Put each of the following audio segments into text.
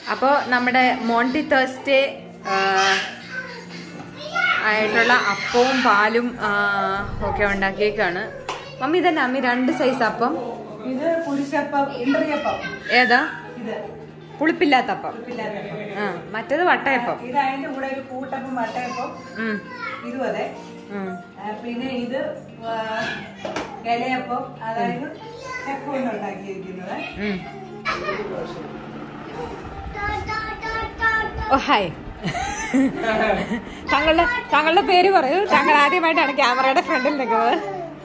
അപ്പോൾ നമ്മുടെ മോണ്ടി തേഴ്സ്ഡേ ആയിട്ടുള്ള അപ്പവും പാലും ആ, ഒക്കെ ഉണ്ടാക്കിയേക്കാണ് മമ്മി ഇതന്നെ അമ്മി രണ്ട് സൈസ് അപ്പം ഇത് കുരിശപ്പം ഇണ്ടറിയപ്പം ഏതാ ഇത് പുളിപ്പില്ലാത്ത അപ്പം ഇല്ലാത്തപ്പം ആ മറ്റേത് വട്ടയപ്പം ഇത് അതിന്റെ കൂടെ ഒരു കൂട്ടപ്പം വട്ടയപ്പം ഉം, ഇതും അതെ ഉം. ആ, പിന്നെ ഇത് ആ, ഇലയപ്പം അതായത് ചക്ക കൊണ്ട് ഉണ്ടാക്കിയിരിക്കുന്നത് ഉം. ഓ ഹായ് താങ്കളുടെ താങ്കളുടെ പേര് പറയൂ താങ്കൾ ആദ്യമായിട്ടാണ് ക്യാമറയുടെ ഫ്രണ്ടിൽ നിൽക്കുന്നത്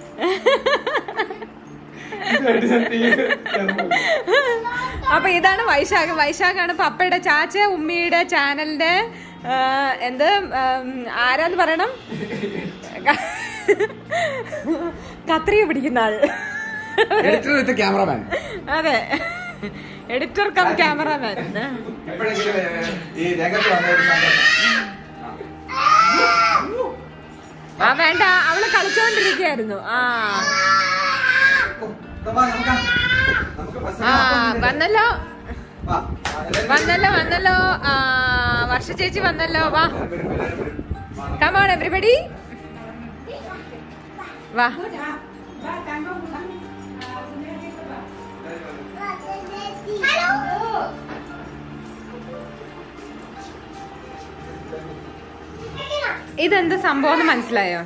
അപ്പൊ ഇതാണ് വൈശാഖ് വൈശാഖാണ് പപ്പയുടെ ചാച്ച ഉമ്മിയുടെ ചാനലിന്റെ ആ, എന്ത് ഉം, ആരാന്ന് പറയണം കത്രിക പിടിക്കുന്ന ആള് എഡിറ്റർ വിത്ത് ക്യാമറമാൻ അതെ എഡിറ്റർ കം ക്യാമറാമാൻ എപ്പോഴെങ്കിലും ഈ രംഗത്ത് വന്ന ഒരു സന്തോഷം ആ വേണ്ട അവള് കളിച്ചോണ്ടിരിക്കയായിരുന്നു ആ വാ, നമുക്ക് നമുക്ക് ബസ്സിൽ ആ പോകാം. വന്നല്ലോ വാ, എല്ലാവരും വന്നല്ലോ വന്നല്ലോ ആ വർഷ ചേച്ചി വന്നല്ലോ വാ വരും, വരും, എല്ലാവരും വരും. വാ, നമുക്ക് കമോൺ എവറിബഡി വാ ഇതെന്ത് സംഭവം എന്ന് മനസ്സിലായോ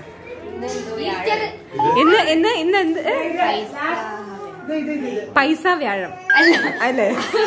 ഇന്ന് ഇന്ന് ഇന്ന് എന്ത് ഏ? ഇത് ഇത് ഇത് ഇത് പൈസ വ്യാഴം അല്ലേ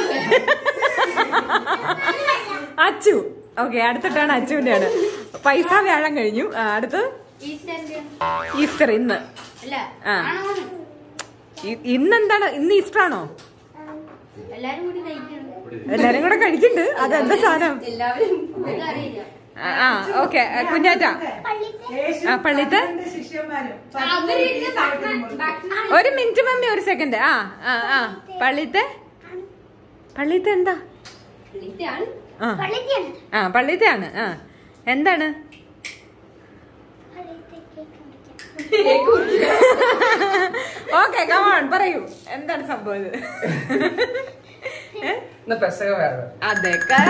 അച്ചു ഓക്കെ അടുത്തിട്ടാണ് അച്ചുവിന്റെ പൈസ വ്യാഴം കഴിഞ്ഞു ആ, അടുത്ത് ഈസ്റ്റർ ഇന്ന് അല്ല ആ. ആണോന്ന്? ഇ- ഇന്നെന്താണ് ഇന്ന് ഈസ്റ്റർ ആണോ എല്ലാരും കൂടി കഴിക്കണം എല്ലാരും കൂടെ കഴിക്കുന്നുണ്ട് അതെന്താ സാധനം എല്ലാവരും അറിയില്ല ആ, ആ ഓക്കെ കുഞ്ഞാറ്റ യേശു ആ, പള്ളിത്തെ? പന്ത്രണ്ട് ശിഷ്യന്മാരും അവര് ഇത് ഭക്ഷണം- ഭക്ഷണം ഒരു മിനിറ്റ് മമ്മി ഒരു സെക്കൻഡ് ആ ആ ആ പള്ളിത്തെ പള്ളിത്തെ എന്താ വിളിച്ചാണ്. ആ ആ പള്ളിത്തെ ആണ് ആ എന്താണ് ഓക്കെ കമോൺ പറയൂ എന്താണ് സംഭവം ഇത് ഏ? ഇന്ന് പെസക വേറെ അതെ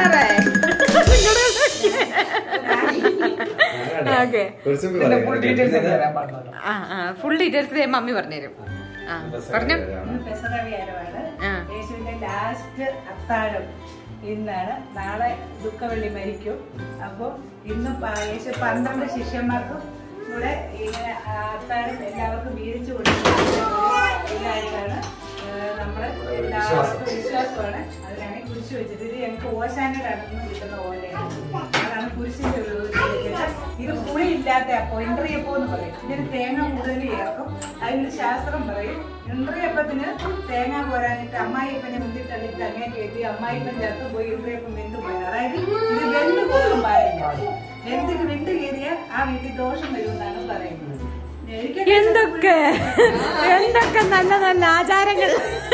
ഓക്കെ കുറച്ചും കൂടി ഇതിന്റെ പറയാം. ഫുൾ ഡീറ്റെയിൽസ് ഇത് തരാൻ പാടില്ല ആ ആ ഫുൾ ഡീറ്റെയിൽസ് മമ്മി പറഞ്ഞുതരും ആ പറഞ്ഞു ഇന്ന് പെസഹ വ്യാഴമാണ് ആ. യേശുവിന്റെ ലാസ്റ്റ് അത്താഴം ഇന്നാണ് നാളെ ദുഃഖവെള്ളി മരിക്കും അപ്പോൾ ഇന്ന് പ- യേശു പന്ത്രണ്ട് ശിഷ്യന്മാർക്കും കൂടെ ഇങ്ങനെ ആ അത്താഴം എല്ലാവർക്കും വീതിച്ചു കൊടുക്കുന്ന ഇതായിട്ടാണ് നമ്മൾ എല്ലാവർക്കും വിശ്വാസമാണ് അതിനാണ് കുരിശ് വെച്ചത് ഇത് ഞങ്ങൾക്ക് ഓശാനയുടെ അടുത്ത് നിന്ന് കിട്ടുന്ന ഓലയാണ് അതാണ് കുരിശിന്റെ ഒരു ഇത്. ഇത് പുളി ഇല്ലാത്ത അപ്പം ഇൻട്രിയപ്പം എന്ന് പറയും ഇതിന് തേങ്ങ കൂടുതൽ ചേർക്കും അതിനൊരു ശാസ്ത്രം പറയും ഇൻട്രിയപ്പത്തിന് തേങ്ങ പോരാനിട്ട് അമ്മായിപ്പനെ മുന്നിൽ തള്ളിയിട്ട് അങ്ങനെ കയറ്റി അമ്മായിപ്പൻ ചേർത്ത് പോയി ഇൻട്രിയപ്പം വെന്ത് പോയി അതായത് ഇത് വെന്ത് പോകാൻ പാടില്ല വെന്തിന് വെന്ത് കയറിയാൽ ആ വീട്ടിൽ ദോഷം വരുമെന്നാണ് പറയുന്നത് എനിക്കൊക്കെ എന്തൊക്കെ എന്തൊക്കെ നല്ല നല്ല ആചാരങ്ങൾ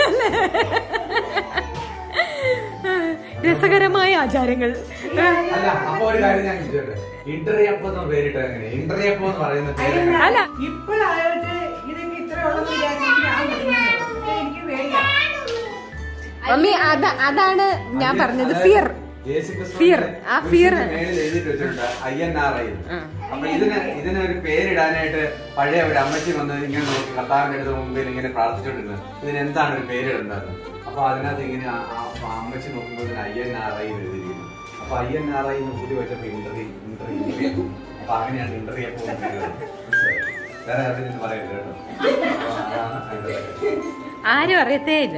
രസകരമായ ആചാരങ്ങൾ അല്ല അപ്പൊ ഒരു കാര്യം ഞാൻ ചോദിച്ചോട്ടെ ഇന്റർയപ്പം എന്ന് പേരിട്ട് എങ്ങനെ ഇന്റർയപ്പം എന്ന് പറയുന്ന പേര് എങ്ങനെ? അല്ല ഇപ്പോഴായിട്ട് ഇതൊക്കെ ഇത്ര ഉള്ളത് വിചാരിച്ചിട്ട് ഞാൻ വിടുന്നത്. പക്ഷേ എനിക്ക് പേടിയാണ് മമ്മി അത അതാണ് ഞാൻ പറഞ്ഞത് ഫിയർ യേശുക്രിസ്തുവിന്റെ Fear. ആ fear. കുരിശിന്റെ മേളിൽ എഴുതിയിട്ട് വെച്ചിട്ടുണ്ട് ഐ എൻ ആർ ഐ ആ. അപ്പൊ ഇതിന് ഇതിന് ഒരു പേരിടാനായിട്ട് പഴയ ഒരു അമ്മച്ചി വന്ന് ഇങ്ങനെ നോക്കി കർത്താവിന്റെ അടുത്ത് മുമ്പിൽ ഇങ്ങനെ പ്രാർത്ഥിച്ചോണ്ടിരുന്നത് ഇതിന് എന്താണ് ഒരു പേരിടേണ്ടത് അപ്പൊ അതിനകത്ത് ഇങ്ങനെ ആ- ആ അമ്മച്ചി നോക്കുമ്പോൾ ഇതിന് ഐ എൻ ആർ ഐ എഴുതിയിരിക്കുന്നു അപ്പൊ ഐ എൻ ആർ ഐ എന്ന് കൂടി വെച്ചപ്പോ ഇന്റർവ്യൂ ഇന്റർവ്യൂ അപ്പൊ അങ്ങനെയാണ് ഇന്റർവ്യൂ വേറെ അതിന് പറയരുത് കേട്ടോ അപ്പൊ അതാണ് അതിന്റെ കാര്യം. ആരും അറിയത്തേ ഇല്ല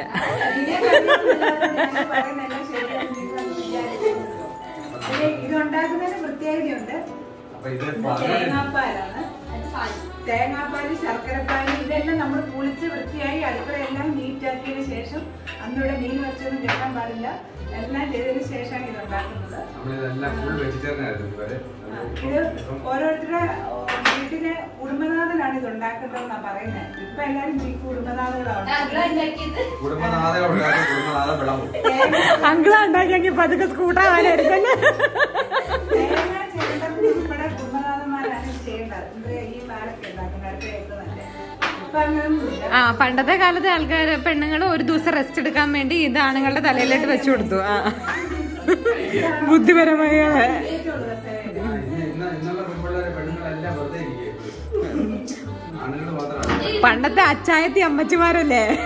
ഇത് ഉണ്ടാക്കുന്നതിന് പ്രത്യേകതയുണ്ട് അപ്പൊ ഇത് ഇത് പറഞ്ഞു തേങ്ങാപ്പാലാണ് അത് പാല്. തേങ്ങാപ്പാല് ശർക്കരപ്പാല് ഇതെല്ലാം നമ്മൾ കുളിച്ച് വൃത്തിയായി അടുക്കളയെല്ലാം നീറ്റാക്കിയതിന് ശേഷം അന്നിവിടെ മീൻ വെച്ചൊന്നും കേൾക്കാൻ പാടില്ല എല്ലാം ചെയ്തതിന് ശേഷമാണ് ഇത് ഉണ്ടാക്കുന്നത് നമ്മളിതെല്ലാം ഫുൾ വെജിറ്റേറിയൻ ആയിരുന്നു ഇതുവരെ ഇത് ഓരോരുത്തരുടെ ഓ, വീട്ടിലെ കുടുംബനാഥനാണ് ഇത് ഉണ്ടാക്കുന്നതെന്നാണ് പറയുന്നത് ഇപ്പൊ എല്ലാരും ഈ കുടുംബനാഥകളാണ് ഞങ്ങളാ ഉണ്ടാക്കിയത്. കുടുംബനാഥം ഉണ്ടാക്കി കുടുംബനാഥം വിളമ്പും അങ്കിള ഉണ്ടാക്കിയെങ്കിൽ പതുക്കെ സ്കൂട്ടാവാനായിരിക്കും തേങ്ങ ചേർത്തത് നമ്മുടെ കുടുംബനാഥന്മാരാണ് ഇത് ചെയ്യേണ്ടത് ഇത് ഈ പാലൊക്കെ ഉണ്ടാക്കുന്നത് അടുക്കളയൊക്കെ നല്ല ഇപ്പൊ അങ്ങനെയൊന്നുമില്ല ആ പണ്ടത്തെ കാലത്തെ ആൾക്കാർ പെണ്ണുങ്ങൾ ഒരു ദിവസം റെസ്റ്റ് എടുക്കാൻ വേണ്ടി ഇത് ആണുങ്ങളുടെ തലയിലോട്ട് വെച്ചു കൊടുത്തു ആ ബുദ്ധിപരമായ ഏറ്റവും രസകരം ആ, ഇന്ന് ഇന്ന് ഇന്നുള്ള പെൺപിള്ളേരെ പെണ്ണുങ്ങളെല്ലാം വെറുതെ ഇരിക്കുകയും ആണുങ്ങൾ മാത്രമാണ് പണ്ടത്തെ അച്ചായത്തി അമ്മച്ചിമാരല്ലേ അത്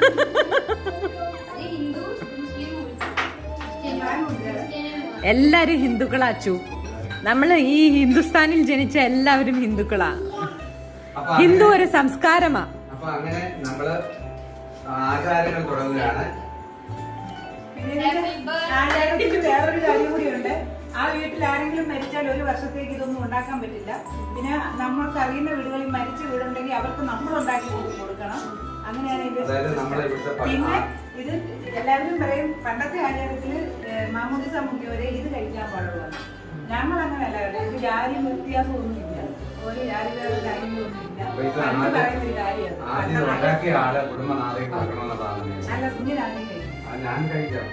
ഹിന്ദു മുസ്ലിം ക്രിസ്ത്യനും എല്ലാരും ഹിന്ദുക്കളാ അച്ചു നമ്മള് ഈ ഹിന്ദുസ്ഥാനിൽ ജനിച്ച എല്ലാവരും ഹിന്ദുക്കളാ അപ്പൊ ഹിന്ദു അങ്ങനെ- ഒരു സംസ്കാരമാ അപ്പൊ അങ്ങനെ നമ്മള് ആചാരങ്ങൾ തുടങ്ങുകയാണ് പിന്നെ ആചാരത്തിൽ വേറൊരു കാര്യം കൂടിയുണ്ട് ആ വീട്ടിൽ ആരെങ്കിലും മരിച്ചാൽ ഒരു വർഷത്തേക്ക് ഇതൊന്നും ഉണ്ടാക്കാൻ പറ്റില്ല പിന്നെ നമ്മൾക്ക് അറിയുന്ന വീടുകളിൽ മരിച്ച വീടുണ്ടെങ്കിൽ അവർക്ക് നമ്മൾ ഉണ്ടാക്കി കൊടു- കൊടുക്കണം അങ്ങനെയാണ് ഇതിന്റെ അതായത് നമ്മളെ ഇവിടുത്തെ പ- പിന്നെ ഇത് എല്ലാവരും പറയും പണ്ടത്തെ ആചാരത്തില് മാമൂദിസ മുഖ്യവരെ ഇത് കഴിക്കാൻ പാടുള്ളൂ ഞങ്ങൾ അങ്ങനെയല്ല കേട്ടോ. ഇത് ജാതി വ്യത്യാസമൊന്നുമില്ല ഒരു ജാതി വേറെ കാര്യങ്ങളൊന്നുമില്ല അപ്പൊ ഇത് പണ്ട് ആദ്യം- പറയുന്ന ഒരു കാര്യമാണ് ആദ്യം ഇത് ഉണ്ടാക്കിയ ആളെ കുടുംബനാഥേക്ക് കൊടുക്കണമെന്നതാണ് നിയമം. നല്ല കുഞ്ഞിനാണെങ്കിൽ കഴിക്കും അത് ഞാൻ കഴിക്കാം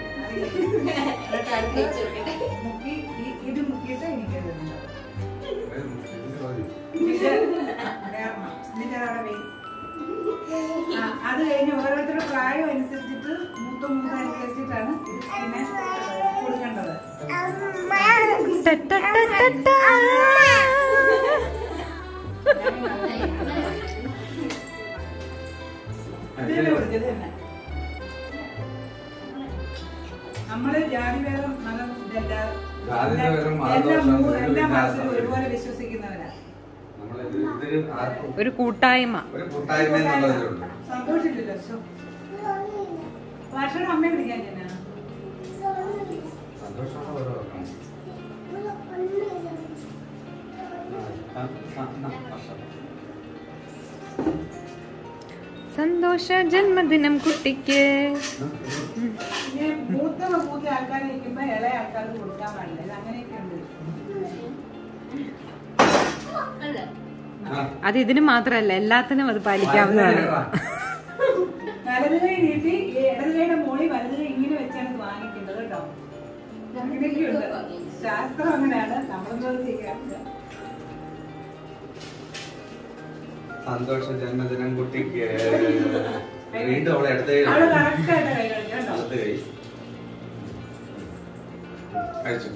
മുക്കി ഈ- ഇത് മുക്കിയിട്ട് എനിക്ക് ഇടുന്നുണ്ട്. ഇത് മതി. ഇത് വേറെണ്ണം. ഇതിന്റെ അവിടെ വെയ്. ആ, അത് കഴിഞ്ഞ് ഓരോരുത്തരുടെ പ്രായം അനുസരിച്ചിട്ട് മൂത്ത മൂത്ത അനുസരിച്ചിട്ടാണ് ഇത് പിന്നെ കൊടുക്കേണ്ടത് ഇത് തന്നെ കൊടുക്കും, ഇത് തന്നെ. നമ്മള് ജാതിഭേദം മതം ഇതെല്ലാം ജാതിഭേദം, മതദോഷം, എല്ലാം മൂ- ഒരു എല്ലാ മതത്തിലും വ്യത്യാസമില്ല. ഒരുപോലെ വിശ്വസിക്കുന്നവരാ നമ്മളിത് ഇതൊരു ആർക്കും ഒരു കൂട്ടായ്മ ഒരു കൂട്ടായ്മ എന്നുള്ളതിലുണ്ട് സന്തോഷില്ലല്ലോ ശോ. ഭക്ഷണം അമ്മയെ വിളിക്കാൻ ചെന്നാ സന്തോഷമാണ് ഓരോ വെക്കണം. ആ, ആ, ആ, ഭക്ഷണം. സന്തോഷ ജന്മദിനം കുട്ടിക്ക് പിന്നെ മൂത്ത മൂത്ത ആൾക്കാർ ഇരിക്കുമ്പോ ഇളയ ആൾക്കാർക്ക് കൊടുക്കാൻ പാടില്ല ഇത് അങ്ങനെയൊക്കെ ഉണ്ട് അല്ല ആ. അത് ഇതിന് മാത്രല്ല എല്ലാത്തിനും അത് പാലിക്കാവുന്നതാണ് വലത് കൈ നീട്ടി ഈ ഇടത് കൈയുടെ മോളിൽ വലത് കൈ ഇങ്ങനെ വെച്ചാണ് ഇത് വാങ്ങിക്കേണ്ടത് കേട്ടോ അങ്ങനെയൊക്കെയുണ്ട് ശാസ്ത്രം അങ്ങനെയാണ് നമ്മളൊന്നും അത് ചെയ്യാറില്ല സന്തോഷ ജന്മദിനം കുട്ടിക്ക് വീണ്ടും അവളെ അടുത്ത കൈ അവള് കറക്റ്റ് ആയിട്ട് കൈ കളിക്കും കേട്ടോ അടുത്ത കൈ കഴിച്ചു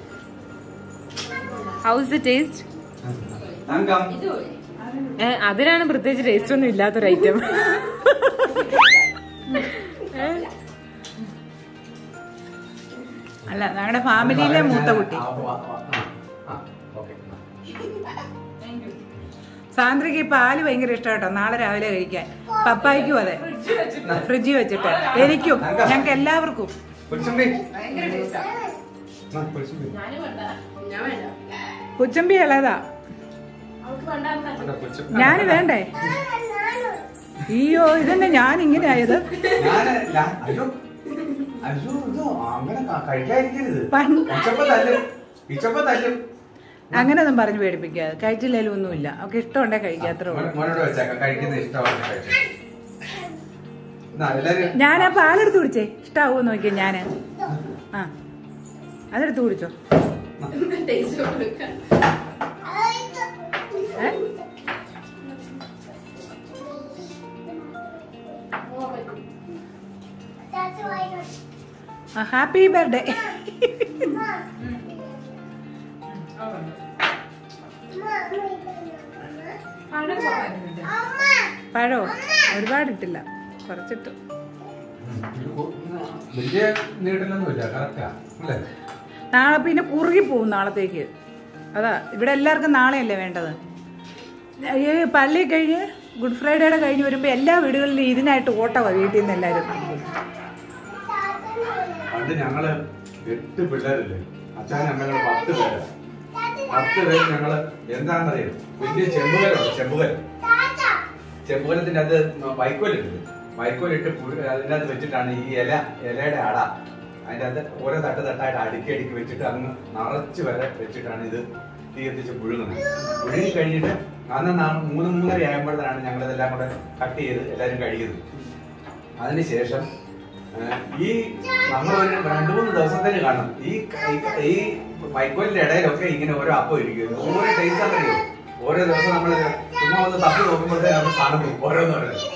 ഹൗസ് ദ ടേസ്റ്റ് തങ്കം ഇതുപോലെ അതിനാണ് പ്രത്യേകിച്ച് ടേസ്റ്റ് ഒന്നും ഇല്ലാത്തൊരു ഐറ്റം അല്ല ഞങ്ങളുടെ ഫാമിലിയിലെ മൂത്ത കുട്ടി ആ, ആ, ആ, ആ, ഓക്കേ. സാന്ദ്രയ്ക്ക് ഈ പാല് ഭയങ്കര ഇഷ്ടം കേട്ടോ നാളെ രാവിലെ കഴിക്കാൻ പപ്പായ്ക്കും അതെ ഫ്രിഡ്ജിൽ വെച്ചിട്ട് എനിക്കും ഞങ്ങൾക്ക് എല്ലാവർക്കും കുരിശുമ്പി. ഭയങ്കര ടേസ്റ്റാ ആ, കുരിശുമ്പി. ഞാനും വേണ്ട ഞാൻ വേണ്ട കൊച്ചമ്പി ഇളയതാ അവൾക്ക് വേണ്ടാന്ന് അവിടെ കുരിശുമ്പി. ഞാൻ വേണ്ടേ അയ്യോ ഇതെന്നെ ഞാൻ ഇങ്ങനെ ആയത് ഞാന് ഞാൻ- അയ്യോ അയ്യോ ഇതോ അങ്ങനെ ക- കഴിക്കാതിരിക്കരുത് പണ്ട് ഇച്ചപ്പ തല്ലും ഇച്ചപ്പ തല്ലും അങ്ങനെയൊന്നും പറഞ്ഞു പേടിപ്പിക്കാതെ കഴിച്ചില്ലേലും ഒന്നുമില്ല അവർക്ക് ഇഷ്ടമുണ്ടേ കഴിക്കാത്രേ ഉള്ളൂ മോനെ- മോനോട് വെച്ചേക്കാം കഴിക്കുന്ന ഇഷ്ടമാണ് കഴിച്ചു എന്നാ എല്ലാരും ഞാൻ ആ പാലെടുത്ത് കുടിച്ചേ ഇഷ്ടാവോ നോക്കിയാ ഞാന് ആ അതെടുത്ത് കുടിച്ചോ ടേസ്റ്റ് കൊടുക്കാം ഏ ഹാപ്പി ബർത്ത്ഡേ പഴോ ഒരുപാടിട്ടില്ല കുറച്ചിട്ടു വലിയ നീട്ടലൊന്നുമില്ല കറക്റ്റാ അല്ലേ നാളെ പിന്നെ കുറുകി പോവും നാളത്തേക്ക് അതാ ഇവിടെ എല്ലാവർക്കും നാളെയല്ലേ വേണ്ടത് ഈ പള്ളി കഴിഞ്ഞ് ഗുഡ് ഫ്രൈഡേയുടെ കഴിഞ്ഞ് വരുമ്പോൾ എല്ലാ വീടുകളിലും ഇതിനായിട്ട് ഓട്ടവാ വീട്ടിൽ നിന്ന് എല്ലാവരും പണ്ട് ഞങ്ങള് എട്ട് പിള്ളേരല്ലേ അച്ഛനും അമ്മകളും പത്ത് പേര് പത്ത് പേര് ഞങ്ങള് എന്താണെന്നറിയോ വലിയ ചെമ്പുകലുണ്ട് ചെമ്പുകൽ ചെമ്പുകലത്തിന്റെ അത് വൈക്കോലിട്ട് വൈക്കോലിട്ട് പുഴു- അതിന്റെ അകത്ത് വെച്ചിട്ടാണ് ഈ ഇല ഇലയുടെ അട അതിന്റെ അകത്ത് ഓരോ തട്ട് തട്ടായിട്ട് അടുക്കി അടുക്കി വെച്ചിട്ട് അങ്ങ് നിറച്ച് വരെ വെച്ചിട്ടാണ് ഇത് തീ എത്തിച്ച് പുഴുങ്ങുന്നത് പുഴുങ്ങി കഴിഞ്ഞിട്ട് അന്ന് നാ- മൂന്ന് മൂന്നര ആകുമ്പോഴാണ് ഞങ്ങൾ ഇതെല്ലാം കൂടെ കട്ട് ചെയ്ത് എല്ലാവരും കഴിയുന്നത് അതിനുശേഷം ഏഹ്, ഈ നമ്മൾ ഒരു രണ്ടു മൂന്ന് ദിവസത്തേക്ക് കാണും ഈ ഈ- ഈ വൈക്കോലിന്റെ ഇടയിലൊക്കെ ഇങ്ങനെ ഓരോ അപ്പം ഇരിക്കും ഓരോ ടേസ്റ്റ് അറിയോ ഓരോ ദിവസം നമ്മൾ ചുമ്മാ ഒന്ന് തപ്പി നോക്കുമ്പോഴത്തേക്ക് നമ്മൾ കാണും ഓരോന്നോരോ